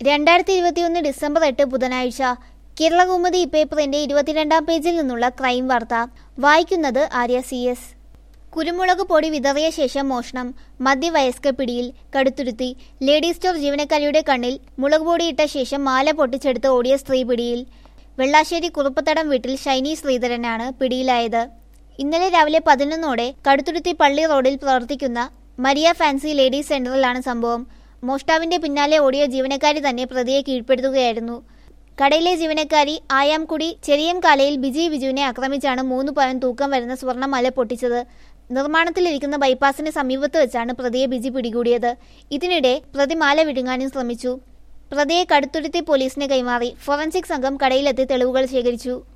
രണ്ടായിരത്തി ഇരുപത്തിയൊന്ന് ഡിസംബർ എട്ട് ബുധനാഴ്ച കേരളകൗമുദി പേപ്പറിന്റെ ഇരുപത്തിരണ്ടാം പേജിൽ നിന്നുള്ള ക്രൈം വാർത്ത വായിക്കുന്നത് ആര്യ സി എസ് കുരുമുളക് പൊടി വിതറിയ ശേഷം മോഷണം മധ്യവയസ്ക പിടിയിൽ കടുത്തുരുത്തി ലേഡി സ്റ്റോർ ജീവനക്കാരിയുടെ കണ്ണിൽ മുളക് പൊടിയിട്ട ശേഷം മാല പൊട്ടിച്ചെടുത്ത് ഓടിയ സ്ത്രീ പിടിയിൽ വെള്ളാശ്ശേരി കുറുപ്പത്തടം വീട്ടിൽ ഷൈനി ശ്രീധരനാണ് പിടിയിലായത് ഇന്നലെ രാവിലെ പതിനൊന്നോടെ കടുത്തുരുത്തി പള്ളി റോഡിൽ പ്രവർത്തിക്കുന്ന മരിയ ഫാൻസി ലേഡീസ് സെന്ററിലാണ് സംഭവം മോഷ്ടാവിന്റെ പിന്നാലെ ഓടിയ ജീവനക്കാരി തന്നെ പ്രതിയെ കീഴ്പ്പെടുത്തുകയായിരുന്നു കടയിലെ ജീവനക്കാരി ആയാംകുടി ചെറിയംകാലയിൽ ബിജി ബിജുവിനെ ആക്രമിച്ചാണ് മൂന്ന് പവൻ തൂക്കം വരുന്ന സ്വർണ്ണമാല പൊട്ടിച്ചത് നിർമ്മാണത്തിലിരിക്കുന്ന ബൈപ്പാസിന് സമീപത്ത് വെച്ചാണ് പ്രതിയെ ബിജി പിടികൂടിയത് ഇതിനിടെ പ്രതി മാല വിഴുങ്ങാനും ശ്രമിച്ചു പ്രതിയെ കടുത്തുരുത്തി പോലീസിന് കൈമാറി ഫോറൻസിക് സംഘം കടയിലെത്തി തെളിവുകൾ ശേഖരിച്ചു